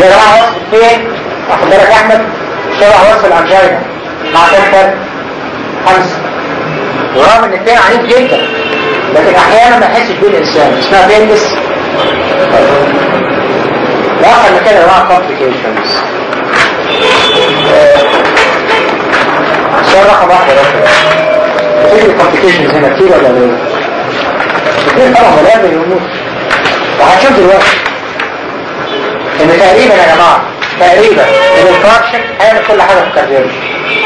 يا جماعه وصل فين؟ واخد بالك يا احمد شبه وصل الانجينا مع كام فرق؟ خمسه ورغم ان الثاني عنيف جدا لكن احيانا ما يحسش بيه الانسان اسمها بيلس واخر من كده يا جماعه complications السؤال رقم واحد يا رب تيجي الكومبليكيشنز هنا كتير ولا لا؟ كتير طبعا ولا يموت وهنشوف دلوقتي ان تقريبا يا جماعه تقريبا ان الفراكشن هيعمل كل حاجه في الكارديولوجي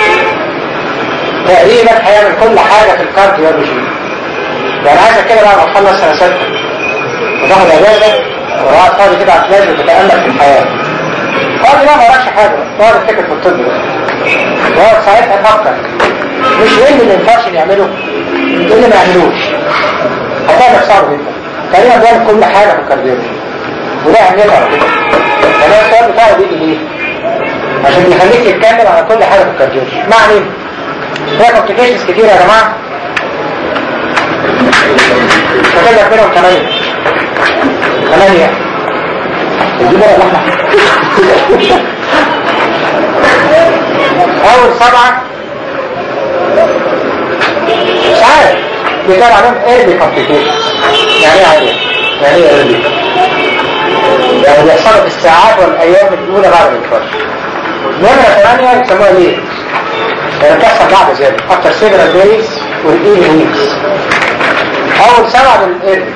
تقريبا هيعمل كل حاجه في الكارديولوجي يعني عايزك كده بعد ما تخلص سنه سته وتاخد اجازه وقعد فاضي كده على الفلاش وتتامل في الحياه فاضي بقى ما وراكش حاجه تقعد تفتكر في الطب ده تقعد ساعتها تفكر مش ايه اللي ما ينفعش نعمله ايه اللي ما يعملوش هتعمل صعب جدا تقريبا بيعمل كل حاجه في الكارديولوجي وده اهميتها على فكره يعني السؤال بتاعه بيجي ليه؟ عشان بيخليك تتكلم على كل حاجه في الكارديولوجي معنى فيها كومبليكيشنز كتير يا جماعه هتبقى منهم ثمانية ثمانية دي بقى اللحمة أول سبعة مش عارف بيتقال عليهم early complications يعني ايه عادي؟ يعني ايه early؟ يعني بيحصلوا في الساعات والأيام الأولى بعد الانفراج نمرة ثمانية يسموها ليه؟ يعني بتحصل بعد ذلك after several days or even weeks أول سبعة من الإيرلي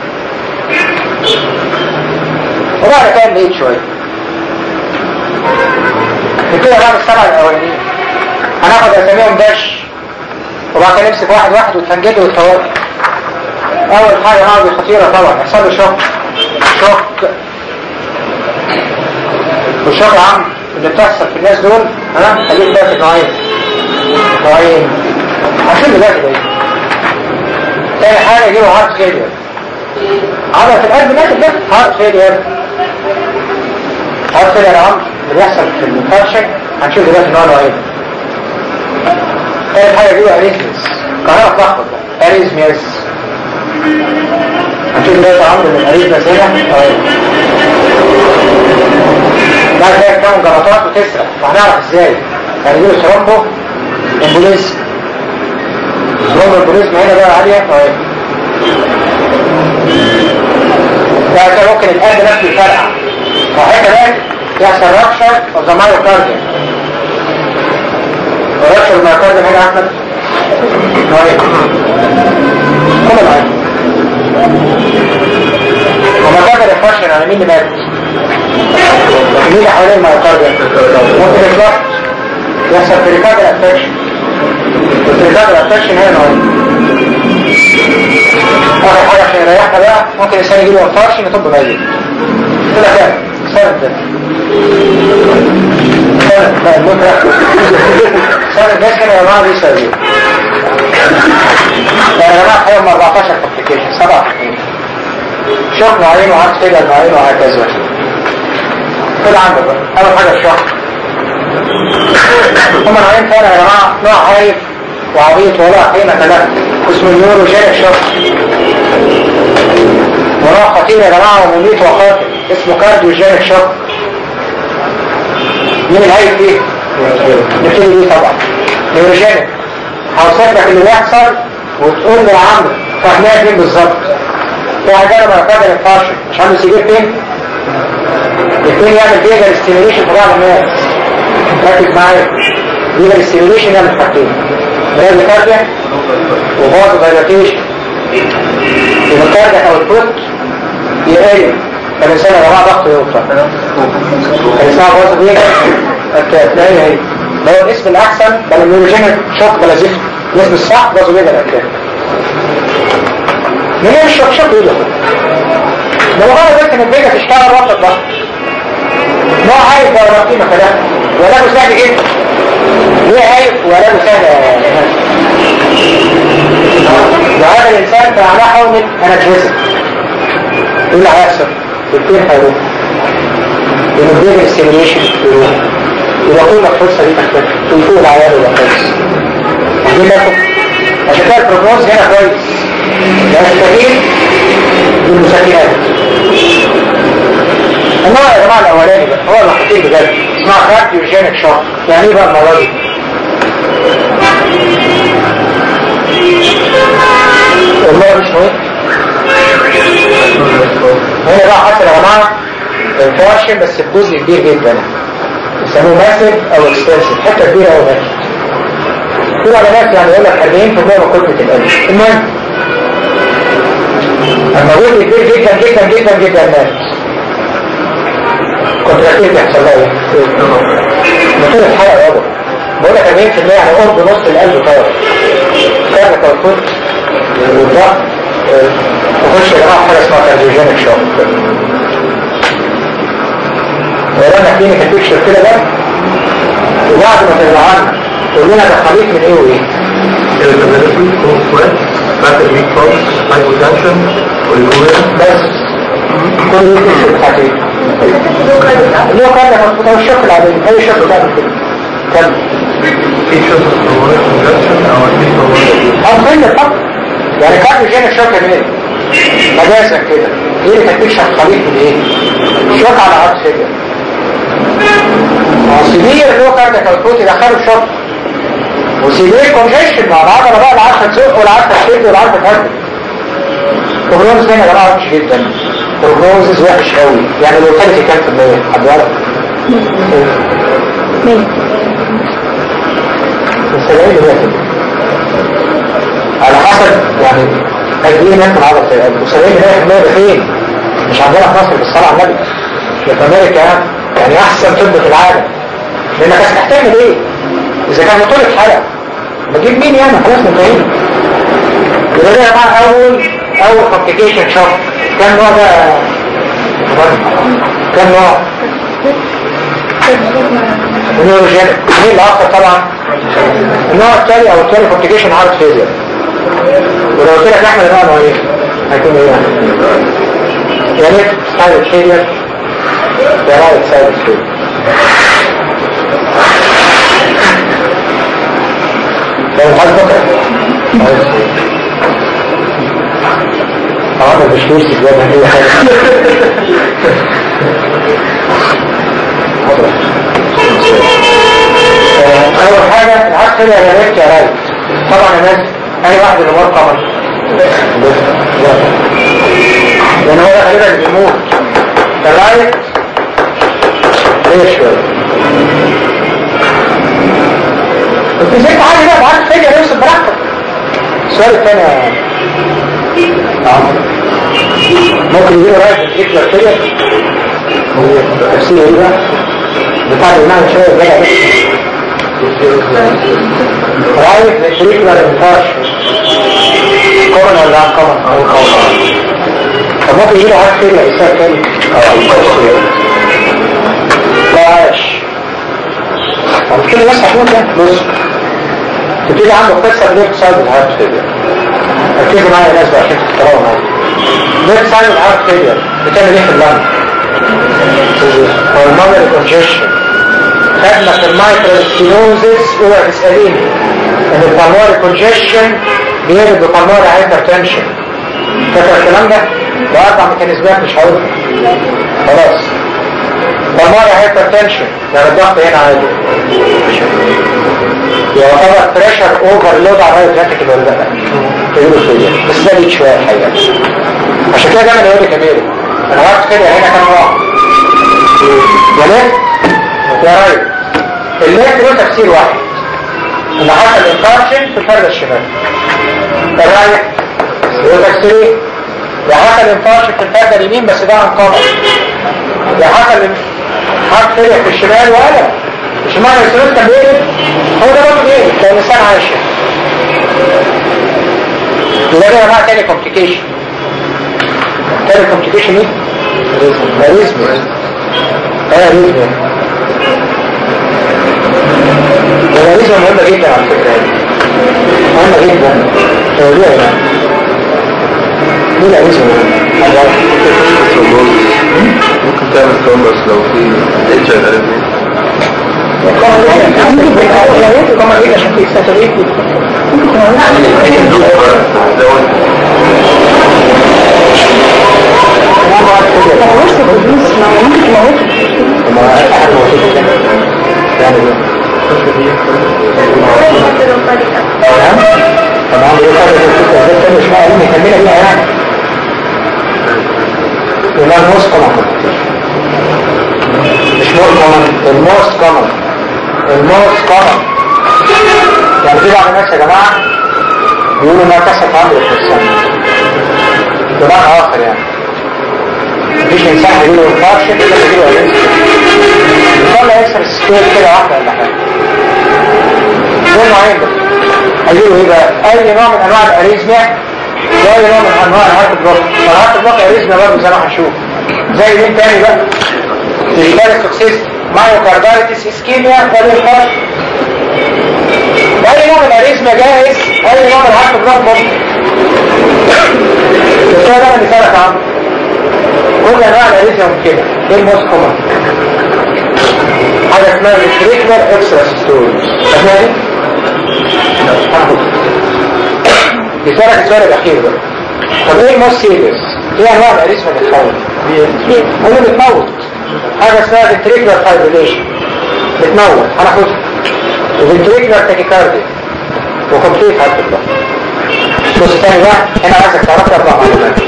وبعد كده بعيد شوية نبتدي بعد السبعة الأولانيين هناخد أساميهم داش وبعد كده نمسك واحد واحد وتفنجده وتفوت أول حاجة هذه خطيرة طبعا يحصل له شوك شوك والشوك يا عم اللي بتحصل في الناس دول ها خليك بقى في نوعين نوعين عشان دلوقتي ده تاني حاجة يجيله هارت فيلير عضلة القلب ماتت ده هارت فيلير هارت فيلير يا عم اللي بيحصل في الانفكشن هنشوف دلوقتي نوع نوعين تالت حاجة يجيله اريزمس قرار تلخبط ده اريزميس هنشوف دلوقتي عمرو من الاريزمس هنا طيب بعد كده تكون جلطات وتسرق وهنعرف ازاي هنجيله ثرومبو امبوليزم ثرومبو امبوليزم هنا بقى عالية طيب بعد كده ممكن القلب نفسه يفرقع وهي كمان يحصل رابشر اوف ذا مايوكارديوم رابشر المايوكارديوم هنا يا احمد طيب كل معايا ومايوكارديوم انفكشن على مين اللي مات؟ مين اللي حوالين المايوكارديوم؟ ممكن يطلع يحصل بريكارديال انفكشن والبريكارديال انفكشن هنا نوعين اخر حاجة عشان يريحنا بقى ممكن الانسان يجيله انفارشن يطب ميت كده كده سنة ده سنة ده الموت سنة الناس كده يا جماعة ليه سبيل يعني يا جماعة حيوم 14 كومبليكيشن سبعة شوك نوعين وعاد كده نوعين وهكذا كده عندك بقى اول حاجة الشوك هما نوعين تاني يا جماعة نوع هايف وعبيط ولا قيمة له اسمه النيوروجينيك شوك ونوع خطير يا جماعة ومميت وخاطر اسمه كارديوجينيك شوك مين الهايف فيه؟ نبتدي بيه طبعا نيوروجينيك هوصف لك اللي بيحصل وتقول لي يا عم فاهمها فين بالظبط في عندنا مركز الفاشل مش عنده سيجير فين؟ الاثنين يعمل بيجر ستيميوليشن في بعض الناس ركز معايا بيجر ستيميوليشن يعمل حاجتين براد كارديا وفاز دايلاتيشن يبقى الكارديا او البوت يقل فالإنسان يا جماعة ضغطه يوطى اسمها فاز بيجر هتلاقيها هي لو الاسم الأحسن بل النيوروجينيك شوك بلا زفت الاسم الصح فاز بيجر هتلاقي منين الشوك شوك يقول ده مجرد بس ان البيجا تشتغل وقت الضغط نوع عايز ولا قيمة كده ولا سهل جدا ليه عيب ولا سهل وهذا الإنسان فعلا حول أنرجيزم ايه اللي هيحصل؟ الاثنين هيروح ينبغي السيميليشن يروح يبقى كل الفرصة دي تختلف ويفوق العيال ولا كويس عايزين ناخد عشان كده البروجنوز هنا كويس ده التغيير بالمسكنات النوع جماعة الاولاني بقى هو اللي خطير بجد اسمها كارديوجينيك شوك يعني ايه بقى المرض دي؟ والله اسمه ايه؟ هنا بقى حصل يا جماعة انفارشن بس بجزء كبير جدا يسموه ماسف او اكستنسيف حته كبيره قوي ماسف في على ناس يعني يقول لك 40% من كتله القلب المهم اما جزء كبير جدا جدا جدا جدا مات كونتراكتيف يحصل لها ايه؟ بطول الحلقه يابا بقول لك 40% يعني قرب نص القلب طاير كان توفيق والضغط تخش يا جماعه حاجه اسمها كارديوجينيك شوك ورانا كلينيكال بيكشر كده بقى وبعد ما تطلع لنا تقول لنا ده خليط من ايه وايه؟ irritability, cold sweat, rapid weak pulse, hypotension, والجوية بس كل دي البيكشر بتاعت ايه؟ اللي هو كان لما تبقى الشوك العادي اي شوك بتعمل كده كمل features of pulmonary congestion أو acute pulmonary أصل الفقر يعني كارديوجينيك شوك من ايه؟ مجازا كده ايه اللي كانت بيكشر خليط من ايه؟ شوك على هارت فيلير سيفير اللي هو كاردياك اوتبوت يدخله شوك وسيفير كونجيشن مع العضله بقى اللي عارفه تزق واللي عارفه تشد واللي عارفه تهدد بروجنوز هنا يا جماعه وحش جدا بروجنوز وحش قوي يعني المورتاليتي كام في المية حد يعرف؟ مين؟ من 70 ل 100 على حسب يعني قد ايه مات من عضله القلب و70 ل 100% ده فين؟ مش عندنا في مصر بالصلاه على النبي ده في امريكا يعني يعني احسن طب في العالم لانك هتحتاج ايه؟ اذا كان طول حلقه بجيب مين يعني خلاص منتهيين يبقى ده يا جماعه اول اول كومبليكيشن شوك كام نوع ده كام نوع؟ نيوروجينيك مين الاخر طبعا النوع الثاني او الثاني كومبليكيشن هارت فيلير ولو قلت لك احمد بقى نوعين هيكون ايه يعني؟ يا ريت سايد فيلير يا رايت سايد فيلير لو حد بكره اه انا مش نفسي زيادة اي حاجة اول حاجة العكس كده يا ريت يا رايت طبعا يا ناس اي واحد اللي مر قمر لان هو ده غالبا اللي بيموت الرايت ليه شوية انت ازاي تعالي بقى بعد فجأة نفسك براحتك السؤال الثاني يا عمرو ممكن يجيب رايت هتلر كده تفسير ايه بقى بتاع المعنى شوية بقى رايت هتلر انفاش كومن ولا عن كومن او كومن طب ممكن يجيب رايت كده يسار تاني باش طب كل الناس هتموت يعني بص تبتدي عنده قصة ليفت سايد الهارت فيلير ركزوا معايا يا ناس بقى عشان تختاروا معايا ليفت سايد الهارت فيلير بتعمل ايه في اللنج؟ pulmonary congestion خدنا في المايترال ستينوزس اوعى تسأليني ان البلمونري congestion بيقلب ببلمونري هايبرتنشن فاكر الكلام ده؟ ده اربع ميكانيزمات مش هقولها خلاص pulmonary هايبرتنشن يعني الضغط هنا عالي يعتبر بريشر اوفرلود على الرايت فاتيكال ولا لا؟ تقولوا فيا بس ده ليك شويه الحقيقه عشان كده دايما يقول لك يا ميري انا عرفت كده هنا كام نوع يا ليفت يا رايت الليفت له تفسير واحد ان حصل انفارشن في الفرد الشمال الرايت له تفسير ايه؟ يا حصل انفارشن في الفرد اليمين بس ده عن قمر يا حصل حرف فرق في الشمال وقلم الشمال الثلث كان بيقلب هو ده برضه بيقلب لو الانسان عايش يبقى ده يا جماعه تاني كومبليكيشن تاني كومبليكيشن ايه؟ اريزميا ايه اريزميا الاريزميا مهمه جدا على فكره مهمه جدا تقوليها يعني ليه الاريزميا؟ ممكن تعمل كومبس لو في اتش اي ار طبعا ايه عشان في ساتوريت طب ورثة الفلوس ما هو ممكن تموته يبقى الموست كومن مش مور كومن الموست كومن الموست كومن يعني في بعض الناس يا جماعة بيقولوا انها كسرت عمرو في السنة بمعنى اخر يعني مفيش انسان هيجيله انفارشن الا هيجيله الانسان يطلع يكسر السكيل كده واحدة ولا حاجة دول نوعين ده هيجيله ايه بقى اي نوع من انواع الاريزميا زي نوع من انواع الهارت بلوك الهارت بلوك اريزميا برضه زي ما هنشوف زي مين تاني بقى تريكاريس توكسيس مايوكاردايتس اسكيميا ده الفرق اي نوع من الاريزميا جاهز اي نوع من الهارت بلوك ممكن بس هو ده اللي فرق عنه كل انواع الاريزميا ممكنه ايه الموست كومن حاجه اسمها التريكولار اكسترا ستوري فاهمها دي؟ بيسألك السؤال الأخير بقى طب ايه الموست سيريس؟ ايه انواع الاريزما بتتحول؟ هو بتموت حاجة اسمها ventricular fibrillation بتموت هناخدها ventricular tachycardia وكمبليت هارت بلوك بص تاني بقى هنا عايزك تعرف اربع معلومات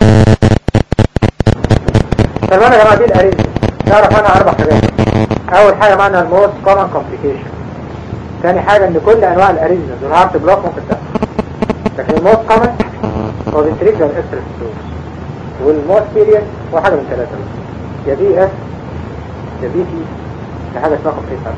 تمام يا جماعة دي الاريزما تعرف عنها اربع حاجات اول حاجة معنى الموست common complication ثاني حاجة ان كل انواع الاريزما والهارت بلوك ممكن تحصل لكن الموت كومن هو بنتريجر اكسترا والموت بيريد هو حاجة من ثلاثة يا بي اس يا بي تي يا حاجة اسمها كومبليت هارت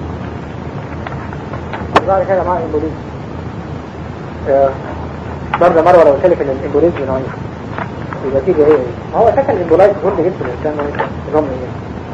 بعد كده معاه امبوليزم آه، برضه مرة لو قلت لك ان الامبوليزم نوعين يبقى تيجي ايه ما هو اساسا الامبولايز كل جبت الانسان نظام ايه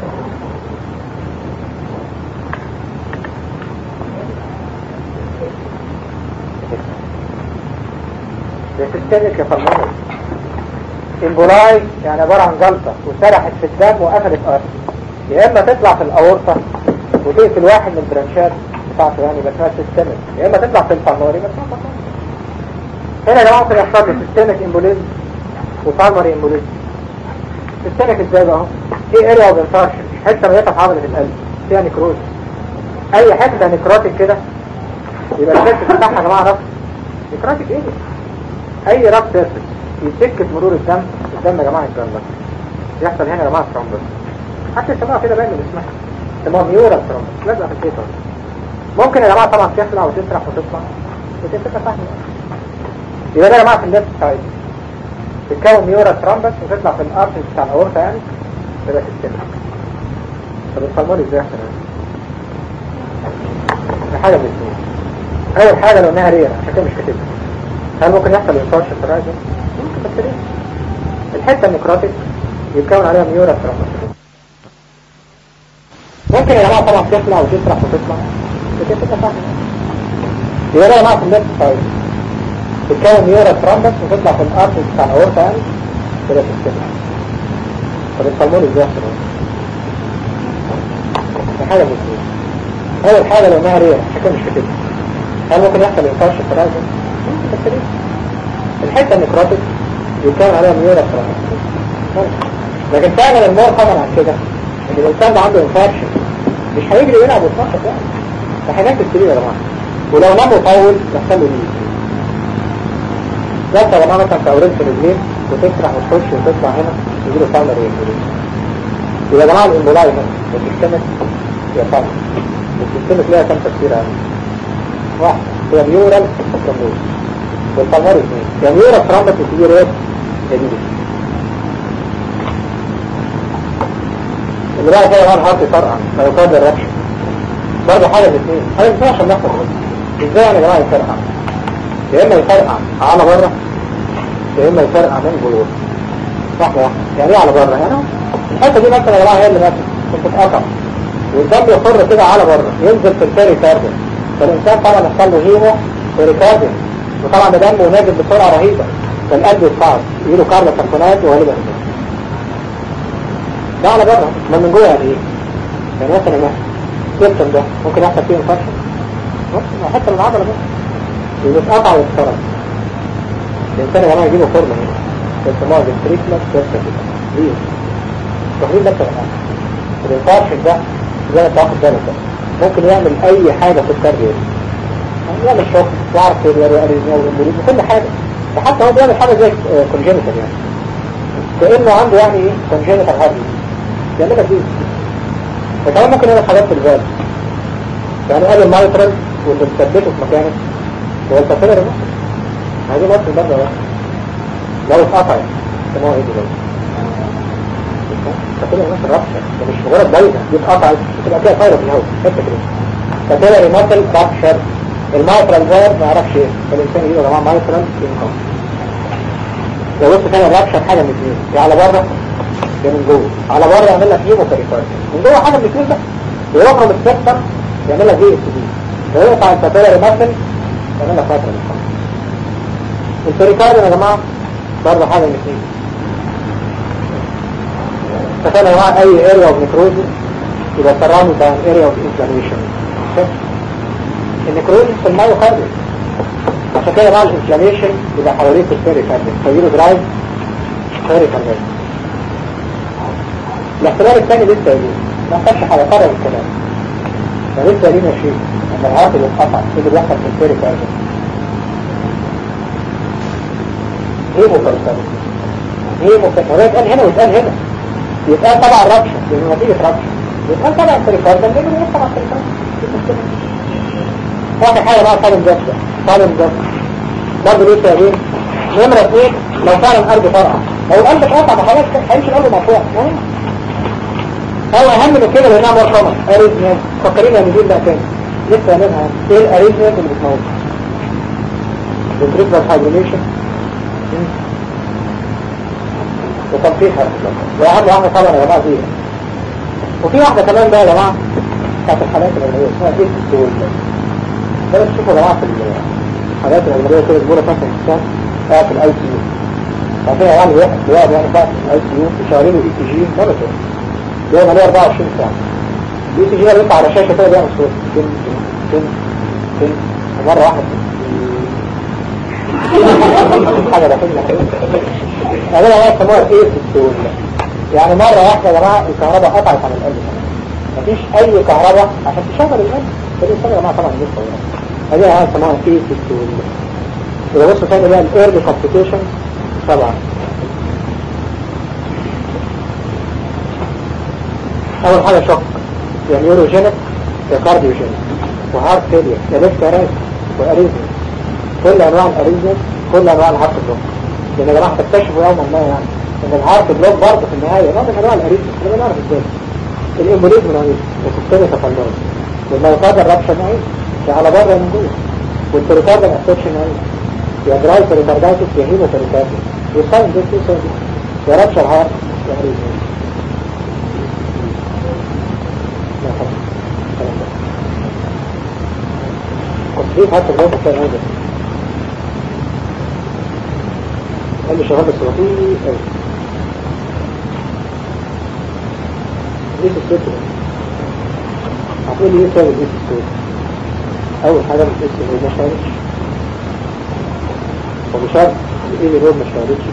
بتستهلك يا فالمونر امبولاي يعني عبارة عن جلطة وسرحت في الدم وقفلت أرض يا إما تطلع في الأورطة وتقفل واحد من البرانشات بتاعته يعني بس ما تستمر يا إما تطلع في الفالموري بس ما تطلع هنا يا جماعة ممكن يحصل لي سيستمك امبوليزم وفالموري امبوليزم سيستمك ازاي بقى اهو ايه اريا اوف انفارشن حته ميته في عضله القلب فيها نكروز اي حته نكروتك كده يبقى الشكل بتاعها يا جماعه رف نكروتك ايه اي رب سيرفس يسكت مرور الدم الدم يا جماعه يتجلط يحصل هنا يا جماعه ثرومبس حتى السماعه كده باين من اسمها اسمها ميورا ثرومبس لازقه في الكيتر ممكن يا جماعه طبعا تسرع وتسرح وتطلع وتنتفع فاهم يبقى ده يا جماعه في الليفت سايد تتكون ميورا ثرومبس وتطلع في الارض بتاع الاورطه يعني تبقى تستمر طب الفالمون ازاي يحصل ده حاجه من الاثنين اول حاجه لو انها ريره عشان كده مش كاتبها هل ممكن يحصل انفارش في الراجل؟ ممكن بس ليه؟ الحته النكروتيك يتكون عليها ميورا ثرومبس ممكن يا جماعه طبعا تطلع وتسرح وتطلع لكن تبقى فاهم يبقى ده يا جماعه في الليفت سايد تتكون ميورا ثرومبس وتطلع في الارض بتاع الاورطه يعني كده تستمر طب الفالمون ازاي يحصل ده حاجه من الاثنين اول حاجه لو انها ريره عشان كده مش كاتبها هل ممكن يحصل انفارش في الراجل؟ الحتة النكروتيك يكون عليها ميورا ثرومبس لكن فعلا المور طبعا عن كده ان الانسان ده عنده انفارشن مش هيجري يلعب ويتنطط يعني ده هينام في السرير يا جماعه ولو نام وطول يحصل له نيز بس يا جماعه مثلا في اوريل في رجلين وتسرح وتخش وتطلع هنا يجي له فاولر يجري يبقى يا جماعه الامبولاي هنا والسيستمك يا فاولر والسيستمك ليها كام تفسير يعني واحد هي ميورال ثرومبوز والفالمار اثنين يا ميورال ثرومبوز وتجي ايه جديده اللي بقى كده هارت يفرقع ما يقدر الربش برضه حاجه الاثنين حاجه الاثنين عشان نحفظ ازاي يا جماعه يفرقع يا اما يفرقع على بره يا اما يفرقع من جوه صح واحد يعني ايه على بره يعني الحته دي مثلا يا جماعه هي اللي مثلا بتتقطع والدم يخر كده على بره ينزل في الكاري كارديو فالإنسان طبعا يحصل له هيمو وريكارديو وطبعا ده دمه نازل بسرعة رهيبة فالقلب يتقعد يجيله كارلا سرطانات وغالبا ده على بره ما من جوه يعني ايه؟ يعني مثلا ما السيستم ده ممكن يحصل فيه انفكشن حتى من العضلة بس يتقطع ويتكسر الإنسان يا جماعة يجيله فورمة هنا يسموها فينتريكولا سيستم ليه؟ تقريبا ده الانفكشن ده زي ما انت واخد بالك ده ممكن يعمل اي حاجة في التربية يعمل شوك يعرف يريد اريزميا والامبوليزم كل حاجة وحتى هو بيعمل حاجة زي كونجينيتال يعني كأنه عنده يعني ايه congenital heart disease يعمل لك ايه فكمان ممكن يعمل حاجات في البال يعني قال المايترال واللي مثبته في مكانه هو الكابيلاري مصر هذه مصر برضه واحد لو اتقطع سموها ايه دلوقتي كابيلاري مصر رابشة ده مش مجرد بايظة دي اتقطعت بتبقى فيها طايرة في الهواء حتة كده كابيلاري مصر رابشة المايترال فاير ما يعرفش ايه الانسان يجيب يا جماعه مايترال انكم لو بص كان الرابشة حاجة من اثنين يا على بره يا من جوه على بره يعمل لك هيمو كاريكارد من جوه حاجة من الاثنين بقى ويخرج السكتر يعمل لك ايه السديد ويقطع الكابيلاري مصر يعمل لك فترة من البريكارد يا جماعة برضه حاجة من اثنين تخيل يا جماعة اي اريا اوف نكروزس يبقى سراوند باي اريا اوف انفلاميشن النكروزس في المايوكارديوم عشان كده بقى الانفلاميشن يبقى حوالين البريكارديوم فيجيله درايف بريكارديوم الاحتمال الثاني لسه يجي ما نحتاجش حاجة قرر الكلام ده لسه لينا شيء ان العاطل اتقطع ايه اللي بيحصل في البريكارديوم ايه مكرسات ايه مكرسات هو يتقال هنا ويتقال هنا يتقال طبعا ربشة لانه نتيجة ربشة يتقال طبعا التريكارد ده لانه يتقال طبعا التريكارد واحد حاجة بقى صالم جسد صالم جسد برضه ليه سببين نمرة اثنين لو فعلا القلب فرقع لو القلب اتقطع بخلاص هيمشي القلب مرفوع هو اهم من كده لانها مرحمة اريزميا فكرين يا مدير بقى تاني لسه منها ايه الاريزميا اللي بتموت ventricular fibrillation وتنفيذها واهم واحدة طبعا يا جماعة دي وفي واحدة كمان بقى يا جماعة بتاعت الحالات الأولية اسمها ديك ستول ده بس شوفوا يا جماعة في الحالات الأولية كده الجورة بتاعت الإنسان قاعد في الأي سي يو ففي يعني واحد بيقعد يعني قاعد في الأي سي يو وشغالين الاي تي جي مرة كده بيقعد عليه 24 ساعة الاي تي جي ده بيطلع على شاشة كده بيعمل صوت تن تن تن مرة واحدة حاجة داخلنا هذا هو يسموها ايه في السول يعني مرة واحدة يا جماعة الكهرباء قطعت عن القلب مفيش اي كهرباء عشان تشغل القلب فالإنسان يا جماعة طبعا لسه صغيرة هذه هي يسموها ايه في السول يبقى بصوا تاني بقى الايرلي كومبليكيشن طبعا اول حاجة شوك يا نيوروجينيك يا كارديوجينيك وهارت فيلير يا ليفت رايت واريزم كل انواع الاريزم كل انواع الهارت بلوك لان يا جماعه تكتشفوا يوما ما يعني ان الهارت بلوك برضه في النهايه نوع من انواع الاريزم احنا بنعرف ازاي الامبوليزم نوعين وسيستمي تفلون والميوكارد الرابشن نوعين يا على بره من جوه والبريكارد الافكشن نوعين يا دراي بريكاردايتس يا هيمو بريكاردايتس والساين ده في ساين يا رابشن هارت يا اريزم كنت هات البوك كان هذا قال لي شغال بس بطيء قوي ايه السكر هتقول لي ايه سبب ايه السكر اول حاجه من الاسم هو ما شاركش ومشارك ايه اللي هو ما شاركش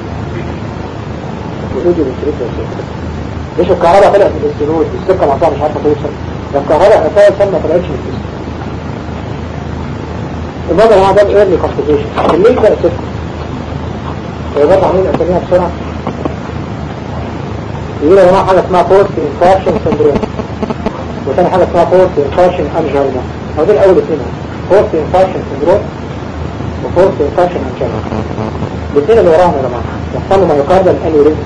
ويجي بالسريك يا ليش الكهرباء طلعت من السنود السكه مقطوعه مش عارفه توصل ده الكهرباء اساسا ما طلعتش من الجسم الوضع هو ده الايرلي كومبليكيشن الليل بقى سكر فيبقى عاملين اساميها بسرعه يقول يا جماعه حاجه اسمها فورس انفارشن سندروم وثاني حاجه اسمها فورس انفارشن انجينا هو دول اول اثنين فورس انفارشن سندروم وفورس انفارشن انجينا الاثنين اللي وراهم يا جماعه يحصل له مايوكاردال انيوريزم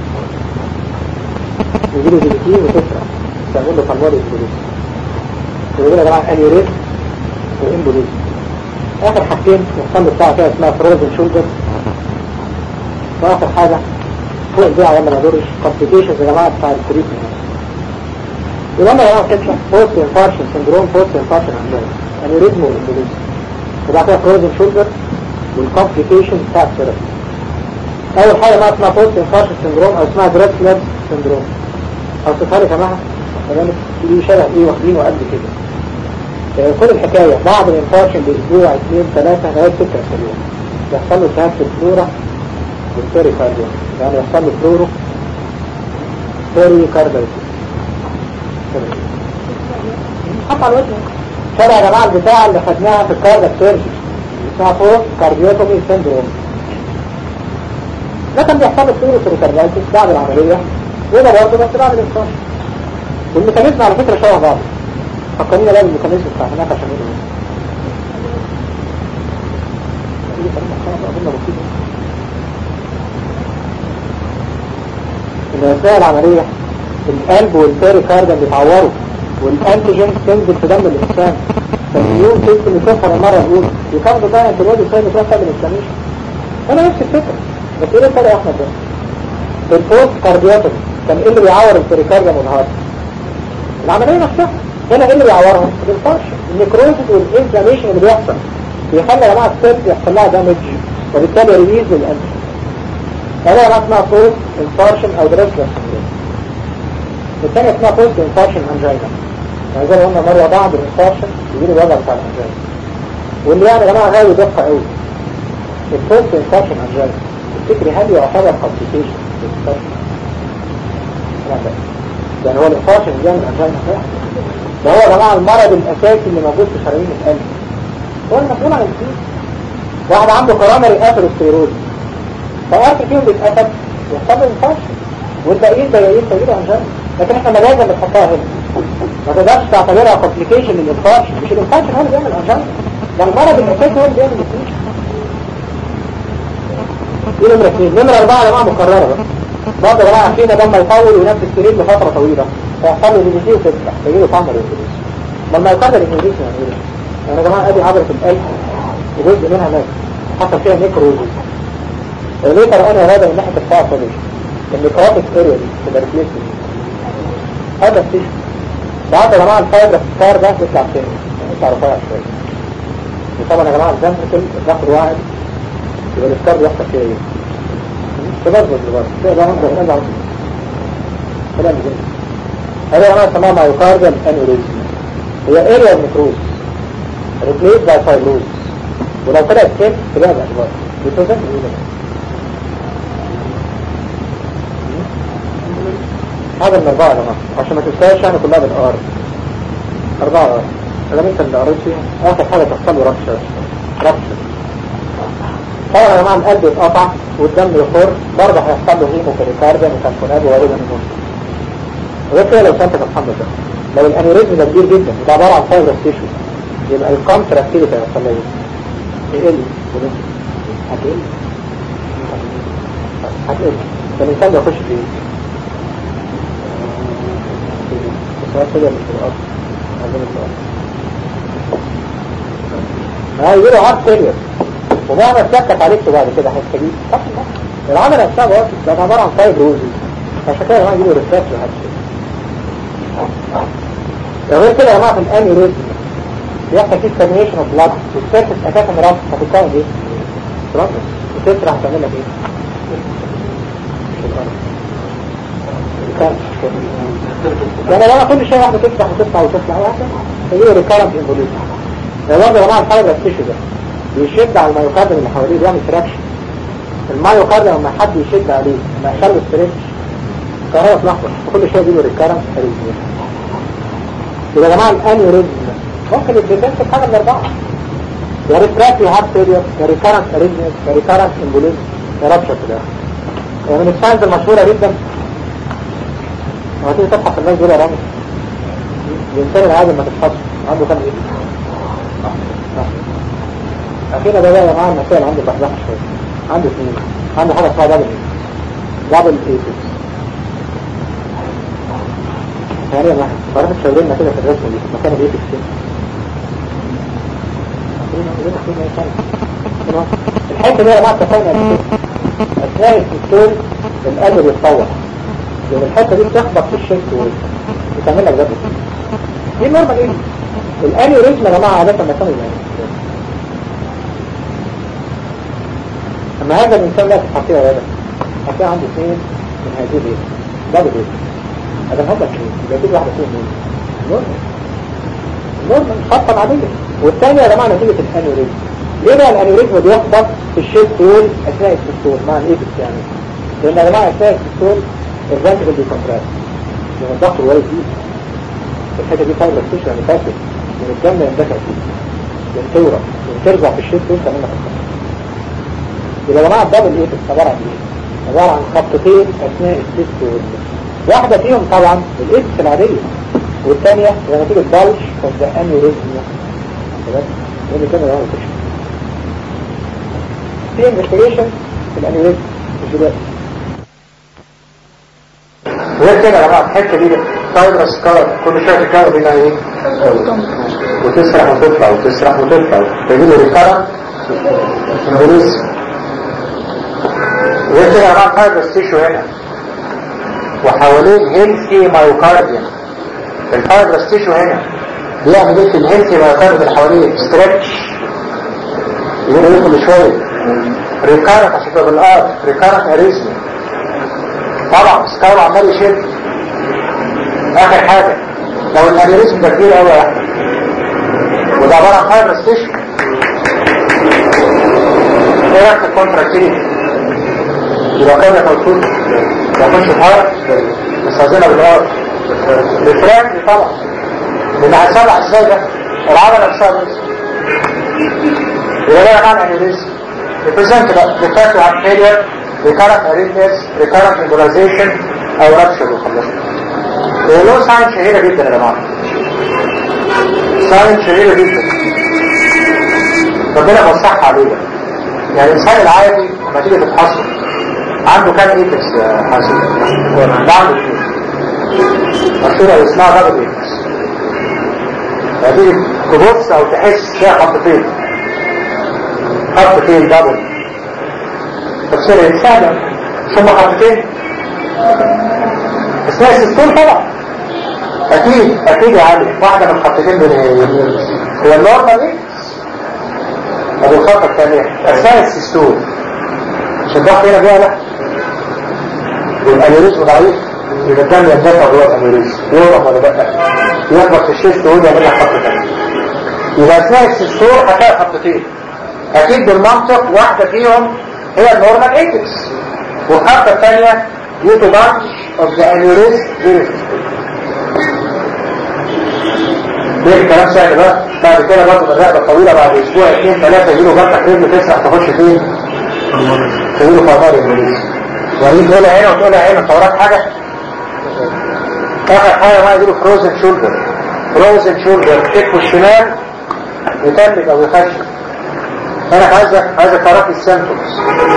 يجي له دي تي وتسرع تعمل له فالماري امبوليزم ويقول يا جماعه انيوريزم وامبوليزم اخر حاجتين يحصل له بتاعه كده اسمها فروزن شولدر واخر حاجة فوق البيع ولا ما دورش complications يا جماعة بتاع التريتمنت يبقى انا جماعة كده بوست انفارشن سندروم بوست انفارشن انجينا انيوريزم والامبوليزم وبعد كده فروزن شولدر والكومبليكيشن بتاع الثيرابي اول حاجة بقى اسمها بوست انفارشن سندروم او اسمها دريسلر سندروم اوصفها لك يا جماعة كمان دي شبه ايه واخدينه قد كده كل الحكاية بعد الانفارشن باسبوع اثنين ثلاثة لغاية ستة اسابيع يحصل له التهاب في الفلورا والبيري كارديو يعني يحصل له فلورو بيري كارديو حط على الوجه شبه يا جماعة البتاع اللي خدناها في الكارديو سيرجي اسمها فوق كارديوتومي سندروم ده كان بيحصل له سيروس ريكاردايتس بعد العملية وده برضه بس بعد الانفصال والميكانيزم على فكرة شبه بعض فكرنينا بقى بالميكانيزم بتاع هناك عشان نقول ايه دي طريقة خلاص أظن بسيطة. إن أثناء العملية القلب والبيريكارديوم بيتعوروا والانتيجين تنزل في دم الإنسان فالمليون تنزل يكفر المرة الأولى يكفر بقى أنت الواد يسوي مثلا قبل الإنفلاميشن أنا نفس الفكرة بس إيه الفرق يا أحمد ده؟ البوست كارديوتومي كان إيه اللي بيعور البيريكارديوم والهارت؟ العملية نفسها هنا ايه اللي بيعورهم؟ الانفارشن النكروزز والانفلاميشن اللي بيحصل بيخلي يا جماعه السيرت يحصل لها دامج وبالتالي ريليز للانتي هنا يا جماعه اسمها بوست انفارشن او دريسلر سندروم الثانية اسمها بوست انفارشن انجينا يعني زي ما قلنا مرة بعد الانفارشن يجي له الوضع بتاع الانجينا واللي يعني يا جماعه غاوي دقة قوي البوست انفارشن انجينا تفتكري هل يعتبر كومبليكيشن يعني هو الانفارشن اللي بيعمل انجينا ده هو يا جماعه المرض الاساسي اللي موجود في شرايين القلب هو المسؤول عن الفلوس واحد عنده كرامري اثيروسكليروز فأكل فيهم بيتقفل يحصل له انفارشن والباقيين باقيين تجيبوا انجينا لكن احنا مجازا بنحطها هنا ما تقدرش تعتبرها كومبليكيشن للانفارشن مش الانفارشن هو اللي بيعمل انجينا ده المرض الاساسي هو اللي بيعمل الفلوس دي نمرة اثنين نمرة أربعة يا جماعة مكررة بقى برضه يا جماعة فينا دم يطول وينفس السرير لفترة طويلة فيحصل له ديزيز وتفتح تجيله طعم الانفلوس ما الميوكارد الانفلوس يعني ايه؟ يعني يا جماعة ادي عضلة القلب وجزء منها مات حصل فيها نيكروزيس ليه فرقنا هذا من ناحية الفاعل صديق النيكروتيك اريا دي تبقى ريفليكس هذا السيش بعد يا جماعة الفايبر ستار ده يطلع تاني يطلع رفيع شوية وطبعا يا جماعة الزنفكل الضغط واحد يبقى الستار بيحصل فيها ايه؟ تبذل دلوقتي كده ده منظر نرجع كلام جدا هذا يا جماعة اسمها مايوكارديال انوريزم هي اريا نيكروز ريبليس باي فايبروز ولو طلعت كيف تبقى باعتبار بتوزن ايه هذا من أربعة يا جماعة عشان ما تنساش يعني كلها بالآر أربعة آر أنا أنت اللي قريت فيها آخر حاجة تحصل له ربشة ربشة طبعا يا جماعة القلب يتقطع والدم يخر برضه هيحصل له هيمو كاريكارديا وكالكونات وغالبا يموت غير كده لو سنتك الحمد لله لو الانوريزم ده كبير جدا ده عبارة عن فايبرس تيشو يبقى الكونتراكتيفيتي هيحصل له ايه؟ يقل هتقل هتقل فالإنسان بيخش في ايه؟ السؤال كده مش في الأرض عندنا السؤال ها يقولوا عاد سيريس ومهما اتسكت عليك بعد كده هتستجيب صح صح العمل نفسها بقى ده عبارة عن فايب روزي عشان كده يا جماعة يجيبوا ريفلكس وهكذا غير كده يا جماعة في الانيوريزم بيحصل فيه ستاجنيشن اوف بلاد والسيرفس اساسا رفض هتتكون ايه؟ رفض وتسرح تعمل لك ايه؟ يعني لما كل شيء واحدة تفتح وتفتح وتفتح واحدة تجيله ريكارنت انفوليوشن ده برضه يا جماعة الفايبر التيشو ده بيشد على المايوكارديوم اللي حواليه بيعمل تراكشن المايوكارديوم لما حد يشد عليه لما يحصل له ستريتش كهرباء في لحظة وكل شيء يجيله ريكارنت اريزميا يبقى يا جماعة الانيوريزم ممكن يتبدل في حاجة من الأربعة يا ريفراكتي هارت فيلير يا ريكارنت اريزميا يا ريكارنت امبوليزم يا رابشر في الآخر ومن الساينز المشهورة جدا لما تيجي تبحث الناس دول يا رامي الإنسان العادي ما تبحثش عنده كام إيه؟ أخيرا ده بقى يا جماعة المسائل عنده بحبحة شوية عنده اثنين عنده حاجة اسمها دبل إيه دبل إيتس يعني يا جماعة تعرف تشاورينا كده في الرسمة دي مكان الإيتس فين؟ الحته دي يا جماعه اتفقنا اثناء الدكتور القلب بيتطور لان الحته دي بتخبط في الشيست وتعمل لك جبل دي نورمال ايه الانيوريزم يا جماعه عاده مكانه يعني اما هذا الانسان لا تحطيه يا ولد هتلاقي عنده اثنين من هذه الايه دبل ايه هذا هذا اثنين يبقى كل واحده فيهم ايه نورمال نورمال خطة عادية والثانية يا جماعة نتيجة الانيوريزم ليه بقى الانيوريزم بيخبط في الشيست وول اثناء السيستول مع الايبكس يعني لان يا جماعة اثناء السيستول الفنترال بيكونتراكت لان الضغط الوالد فيه الحته دي فايبر ستيشن يعني فاسد من الدم يندفع فيه لان تورا لان ترجع في الشيست وانت منك الضغط يبقى يا جماعة الدبل ايبكس عبارة عن ايه؟ عبارة عن خطتين أثناء التست والنسخ واحدة فيهم طبعا الإكس العادية والثانية هي نتيجة بلش of the aneurysm تمام؟ لأن كده هو مفيش في انفستيجيشن في الانيوريزم مش دلوقتي غير كده يا جماعه الحته دي فايبرس كار كل شويه تتكرر هنا ايه؟ وتسرح وتطلع وتسرح وتطلع تجيب ريكارنت امبوليزم غير كده يا جماعه فايبرس تيشو هنا وحواليه هيلثي مايوكارديوم الفايبرس تيشو هنا بيعمل ايه في الهيلثي مايوكارديوم اللي حواليه ستريتش يقول ايه كل شويه ريكارنت عشان تبقى بالارض ريكارنت اريزمي طبعا سكاول عمال يشد اخر حاجة لو الانيريزم ده كبير قوي يا احمد وده عبارة عن فايبرس تيشو ايه رايك في الكونتراكتيل يبقى كان موجود يخش في هارت بس عايزينها بالارض ريفراكتري طبعا لان هتسمع ازاي ده العضله نفسها بس يبقى ده معنى انيريزم represent the fact of failure recurrent arrhythmias recurrent embolization او rupture وخلصنا له ساين شهيرة جدا يا جماعة ساين شهيرة جدا ربنا وسعها علينا يعني الانسان العادي لما تيجي تفحصه عنده كام ايبكس يا حاسب؟ عنده اثنين مشهورة اسمها دبل ايبكس هتيجي تبص او تحس فيها خطتين خطتين دبل تفسير سهلة ثم خطتين اسمها السيستول طبعا اكيد اكيد يا علي واحدة من الخطتين دول هي النورمال ايه ابو الخطة الثانية اسمها السيستول مش الضغط هنا بيها لا والانيوريزم ضعيف يبقى الدم يندفع جوه الانيوريزم يورم ولا بقى يخبط في الشيست ويقول يعمل لك خطة ثانية يبقى اسمها السيستول هتلاقي خطتين اكيد بالمنطق واحدة فيهم هي النورمال ايتكس والخطة الثانية يوتو بانش اوف ذا انيوريزم ليه الكلام سهل بقى بعد كده برضه الرقبة الطويلة بعد اسبوع اثنين ثلاثة يجيله جرح رجل تسرح تخش فين؟ تجيله فضاري انيوريزم يعني تقولها هنا وتقولها هنا انت وراك حاجة؟ اخر حاجة ما يجيله فروزن شولدر فروزن شولدر كتفه الشمال يتلج او يخشب انا عايزك عايزك تعرف لي السيمبتومز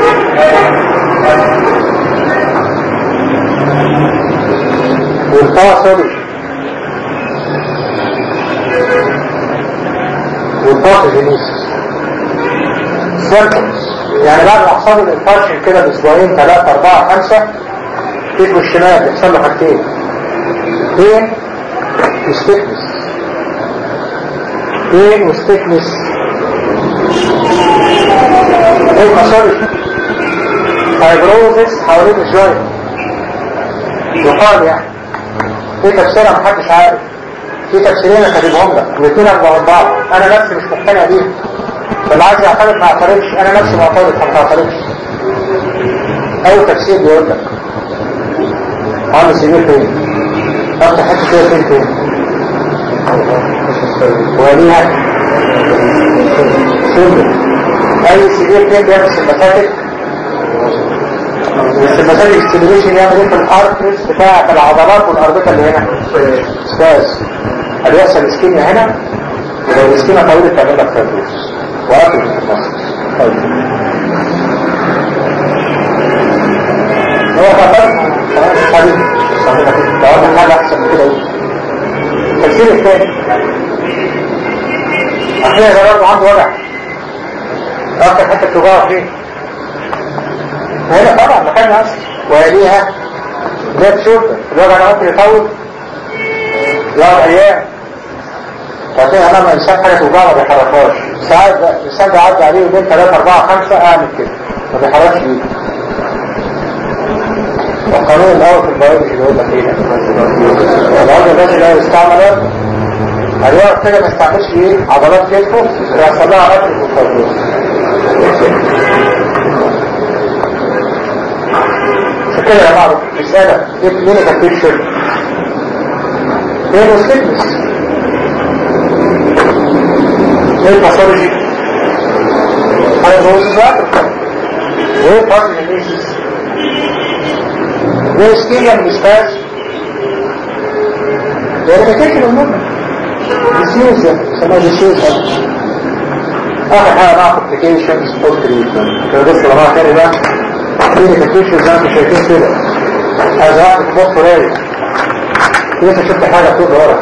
والفاصل والباثوجينيسيس سيمبتومز يعني بعد ما حصل الانفارشن كده باسبوعين ثلاثة أربعة خمسة كتفه الشمال بيحصل له حاجتين بين وستيكنس بين وستيكنس ايه مصاري فايبروزس حوالين الجوينت يقال يعني في تفسيرها محدش عارف في تفسيرين انا كاتبهم لك الاثنين اربع بعض انا نفسي مش مقتنع بيهم فاللي عايز يعترض ما يعترضش انا نفسي معترض ما تعترضش اول تفسير بيقول لك عامل سبيل فين افتح حته كده فين فين وليها سنة اي سبيل فين بيعمل سمباتيك السمباتيك ستيميليشن يعمل ايه في الارترز بتاعة العضلات والاربطة اللي هنا سباز اللي يحصل اسكيميا هنا ولو الاسكيميا طويلة تعمل لك فيبروز وقفل المصر طيب هو خطر حبيبي تعمل حاجة احسن من كده ايه التفسير الثاني احيانا ده برضه عنده وجع اكتر حتى بتوجعه فين هنا طبعا مكان اصل ويليها ذات شرطة الوجع ده ممكن يطول يقعد ايام فتلاقي امام انسان حاجه توجعه ما بيحركهاش ساعات الانسان بيعدي عليه يومين ثلاثه اربعه خمسه اعمل كده ما بيحركش ايده والقانون الاول في البيولوجي بيقول لك ايه العضو الذي لا يستعمل هيقعد كده ما يستعملش ايه عضلات كتفه يحصل لها قتل وفيبروز كده يا معروف رسالة ايه كلينيكال بيكتشر ايه الستيكنس ايه الباثولوجي انا بقول لك ايه باثولوجي زي ستيريا من سباس ده ريبيتيشن المهم ديسيوز سموها ديسيوز اخر حاجه بقى كومبليكيشنز بوست تريتمنت كده بس لما تاني بقى كومبليكيشنز زي ما انتم شايفين كده ازواج مخ رايق لسه شفت حاجه فوق ورا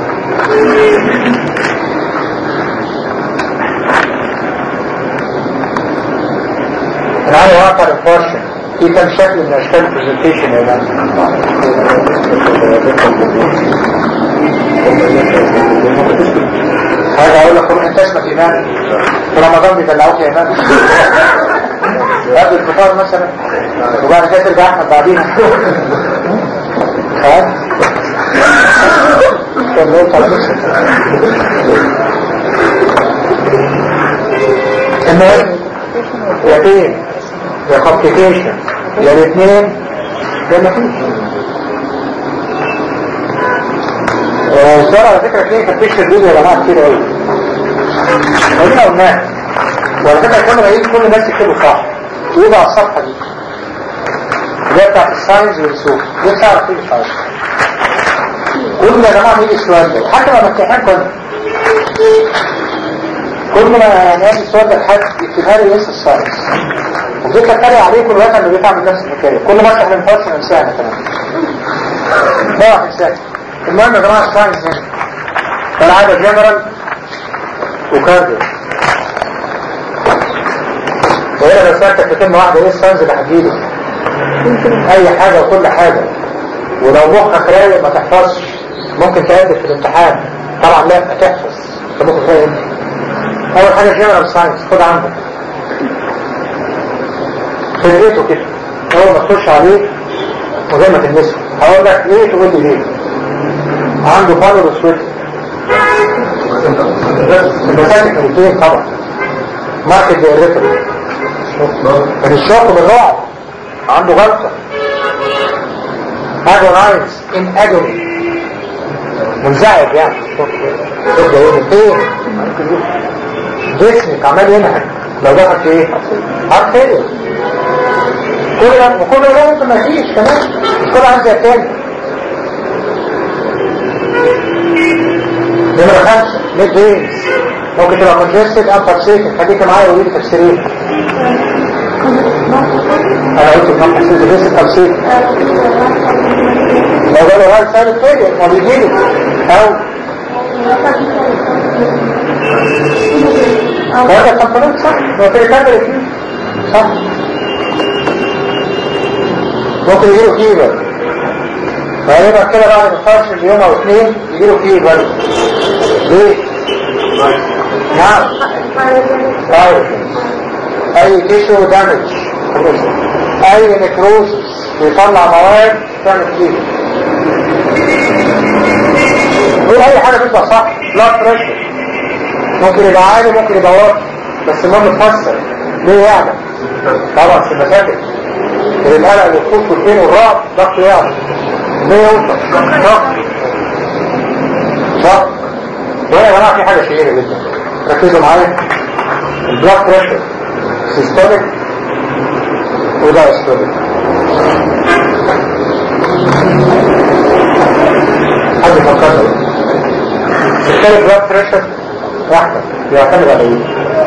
العالي واقع الفرشة في كم شكل من اشكال البرزنتيشن يا هذا اقول لك روح انت اسمك ايمان في رمضان بيدلعوك يا ايمان قبل الفطار مثلا وبعد كده ترجع احمد بعدين خلاص كان لو طلع المهم يقين يا كومبليكيشن يا الاثنين يا ما فيش الصورة على فكرة فيه فتشت فيديو يا جماعة كتير قوي ودينا قلناها وعلى فكرة الكاميرا دي كل الناس يكتبوا صح ويبقى على الصفحة دي اللي هي بتاعت الساينز والسوق دي تعرف كل حاجة كل يا جماعة يجي السؤال ده حتى لما امتحان كنا كل ما يعني السؤال ده لحد يكتبها لي لسه الساينز وفضلت اتريق عليه كل وقت اللي بيتعمل نفس الحكايه كل ما افتح الانفاس ننساها كمان ده واحد ساكت المهم يا جماعه الساينس هنا كالعاده جنرال وكارديو وهنا لو سالتك كلمه واحده ايه الساينس اللي هتجيله اي حاجه وكل حاجه ولو مخك رايق ما تحفظش ممكن تقدم في الامتحان طبعا لا تحفظ انت مخك رايق اول حاجه جنرال ساينس خد عندك خلقته كده اول ما تخش عليه وزي ما تلمسه هقول لك ليه تقول لي ليه عنده فانر وسويت المساكن الاثنين طبعا ماركت بيرتب من الشوق بالرعب عنده غلطة اجونايز ان اجوني منزعج يعني تبدا يقول فين جسمك عمال ينهج لو دخل في ايه؟ هارت فيلير كل ده وكل ده ممكن ما فيش كمان مش كل عندي التاني نمرة خمسة ميد وينز ممكن تبقى كونجستد او تفسير خليك معايا وقولي لي تفسيرين انا قلت كم تفسير ليس تفسير لو قالوا هاي سالب فيلير ما بيجيلي او هذا كمبوننت صح هو في كامل فيه صح ممكن يجيله فيبر فهيبقى كده بعد ما يخش اليوم او اثنين يجيله فيبر ليه؟ نعم طيب اي تيشو دامج اي نكروزس بيطلع مواد تعمل فيبر قول اي حاجه تبقى صح بلاد بريشر ممكن يبقى عالي ممكن يبقى واطي بس المهم تفسر ليه يعني طبعا في المشاكل القلق والخوف والدين والرعب ضغط يعني ليه يوصل ضغط ضغط وهنا يا جماعه في حاجه شهيره جدا ركزوا معايا البلاد بريشر سيستوليك وده استوليك حد فكرنا سيستوليك بلاد بريشر واحده بيعتمد على ايه؟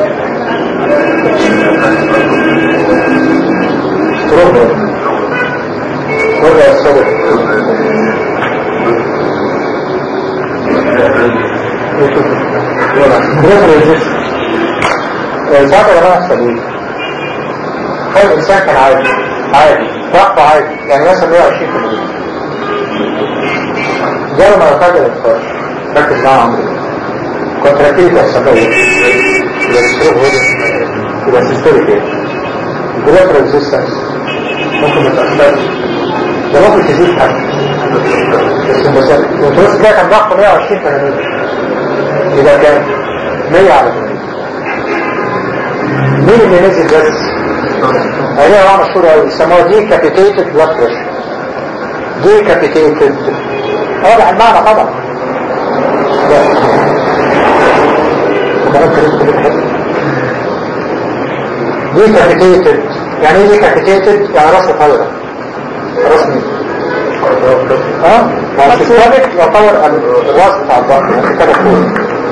ستروك ولا الصدر ساعات يا جماعه السبيل هو الانسان كان عادي عادي ضغطه عادي يعني مثلا 120 في المية جاله مرتبة الانفاش ركز معاه عمري كنت ركيت السبيل يبقى الستروك هو يبقى سيستوليك ايه الجلوكر ريزيستنس ممكن ما تأثرش ده ممكن تزيد حاجة بس المسألة والدروس كده كان ضغط 120 80 يبقى كام 100 على 100 مين اللي نزل بس هي نوع مشهور قوي يسموها دي كابيتيتد بلاد بريشر دي كابيتيتد واضح المعنى طبعا دي كابيتيتد يعني ايه دي كابيتيتد يعني راس طايره راس مين اه ما السيستمك يعتبر الوصف بتاع الضغط يعني كده فوق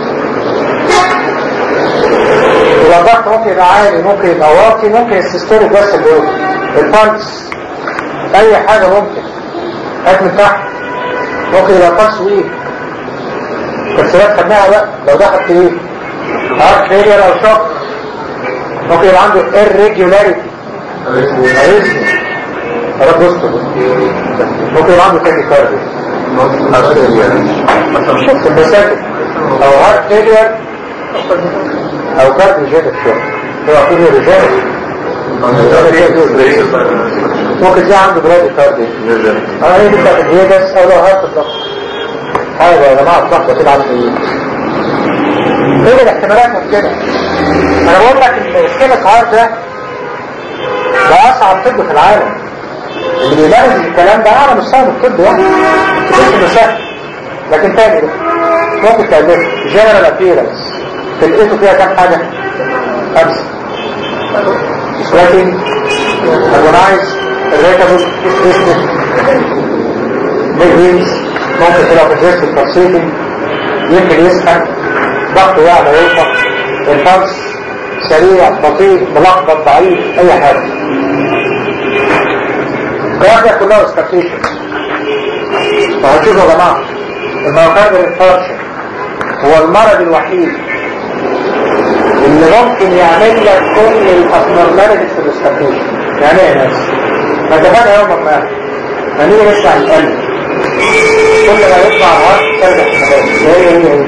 يبقى الضغط ممكن يبقى عالي ممكن يبقى واطي ممكن السيستوليك بس اللي هو البالس اي حاجة ممكن هات من تحت ممكن يبقى البالس ويك كسرات خدناها بقى لو دخل في ايه هارت فيلير او شوك ممكن يبقى عنده irregularity اريزمي رب وسطه ممكن يبقى عنده تاني كارديو شوف المساكن او هارت فيلير او كارديو جينيك شوك هو كله رجال ممكن تلاقي عنده برادي كارديو اه هي دي بتاعت الهيدس او لو هارت بلوك حاجة يا جماعة الضغط تلعب في ايه ايه الاحتمالات من كده انا بقول لك ان السكيلك هارت ده ده اصعب طب في العالم اللي بيمارس الكلام ده اعلى مستوى من الطب يعني مش انه سهل لكن تاني ده ممكن تعمل جنرال ابييرنس تلقيته فيها كام حاجة خمسة سواتين اجونايز الريتابل اسمه بيج ممكن تبقى في الجسم التفصيلي يمكن يسخن ضغطه يعلى يوقف البلس سريع بطيء ملخبط ضعيف اي حاجه الكلام ده كلها استكتيشن فهتشوفوا يا جماعه الميوكارديال انفاركشن هو المرض الوحيد اللي ممكن يعمل لك كل الابنورماليتيز في الاستكتيشن يعني ايه يا ناس؟ ما اتفقنا يوم ما هنيجي نشرح القلب كل ما يطلع العرض ثلاث احتمالات هي هي هي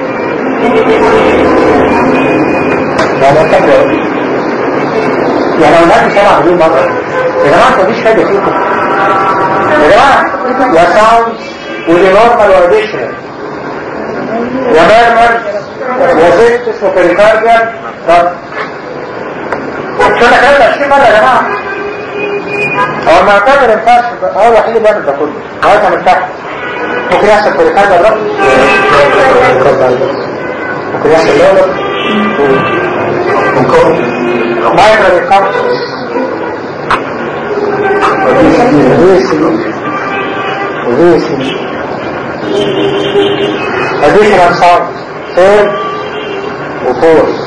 يعني اكمل يعني لو نادي سبع مليون مرة يا جماعة مفيش حاجة فيكم يا جماعة يا ساوند ودي نورمال واديشنال يا ميرمر يا زيت اسمه بيريكارديال طب شو انا كلمت 20 مرة يا جماعة هو المعتبر ينفعش هو الوحيد اللي يعمل ده كله هو من تحت ممكن يحصل بريكارد الرب ممكن يحصل لولو مايكرو ريكارد additional sound third وفورس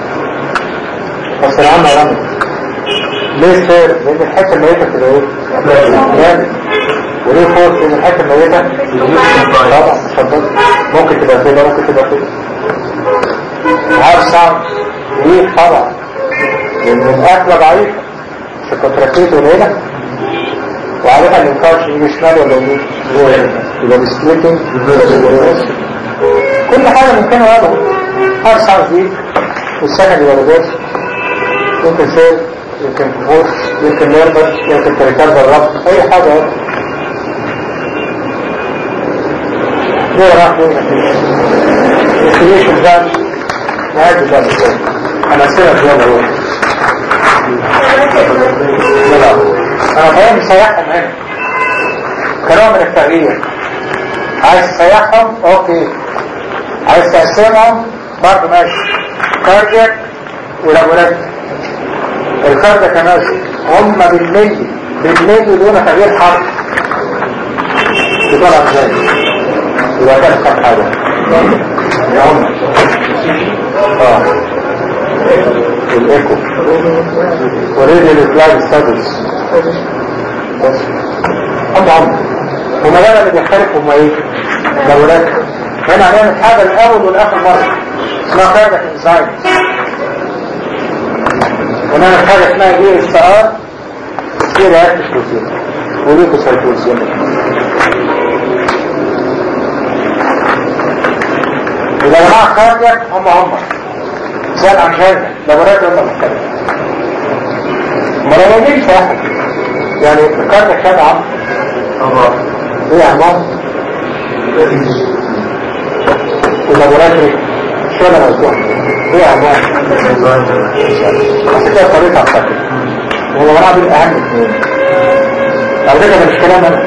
بس العامة رمي ليه ثيرد؟ لأن الحتة الميتة بتبقى ايه؟ جامد وليه فورس لأن الحتة الميتة طبعا اتفضل ممكن تبقى كده ممكن تبقى كده عارف صعب ليه طبعا لأن الأكلة ضعيفة مش الكونتراكتيت قليلة وعارفها ان الكاوتش يجي شمال ولا يمين يبقى بسكليتنج كل حاجة ممكنة وضعه هارد ساوند دي والسكند يبقى ريفيرس يمكن سيل يمكن فورس يمكن نيرفر يمكن تريكارد الربط اي حاجة وضعه ليه راح ليه الكريشن ده نهاية ده انا سيرة في يوم الوقت لا انا فاهم سيحهم هنا كنوع من التغيير عايز تسيحهم اوكي عايز تقسمهم برضه ماشي كاردياك ولابورات الكاردياك ماشي هم بالملي بالملي دون تغيير حرف يطلع ازاي يبقى كان كام حاجه يا هم اه الايكو وريدي الكلاود ستادز بس هم هم هما لا اللي بيختلفوا هما ايه لابورات هنا هنعمل حاجه الاول والاخر مره اسمها كاردك انزايم ونعمل حاجه اسمها ايه اس ار سكير اكتف بروتين وليكو سيتوزين إذا جماعة كاردياك هم هم زي الأنجانا لابورات هم مختلفة ما لو يجيش واحد يعني الكاردياك كان عم ايه يا عمام اللابوراتري شو انا موضوع ايه يا عمام عشان كده طريقة اعتقد هو وراء دول اهم اثنين على فكرة ده مش كلام انا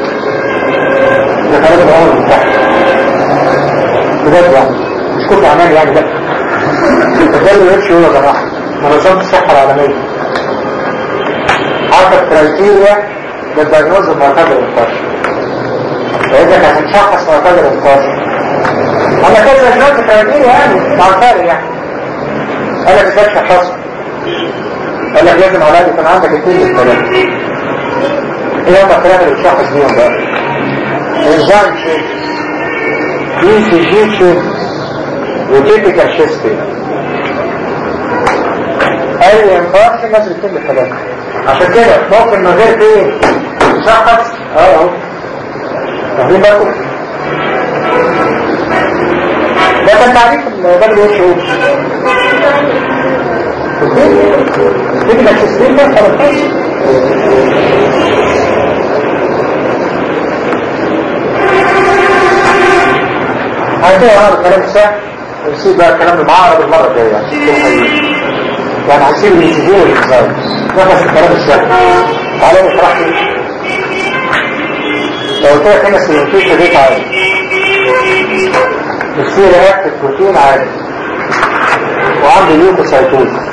ده كلام الاول من تحت بجد يعني مش كل اعمال يعني لا ده اللي يمشي هو يا جماعه منظمه الصحه العالميه حاطط كرايتيريا للدياجنوز المعتبر الفرش لانك هتتشخص معتبر القاسم انا كده جنات كراتين يعني مع الفارق يعني قال لك ازاي تشخصه قال لك لازم على يكون عندك اثنين من الثلاثه ايه هم الثلاثه اللي بتشخص بيهم بقى انزايم شيب دي سي جي شيب وتيبيكال شيستي اي انفارش لازم يكون بالثلاثه عشان كده ممكن من غير ايه تشخص اه اهو واخدين بالكم ده كان تعريف الدبليو اتش او تيجي السيستم ده خلاص هنتهي هذا الكلام سهل ونسيب بقى الكلام المعارض المرة الجاية يعني هنسيب الانتجيه والانزايم نخلص الكلام السهل تعالى نشرح لي لو قلت لك هنا سيمتيشن ريت عالي بتصير رياكت بروتين عالي وعنده ليوكوسايتوز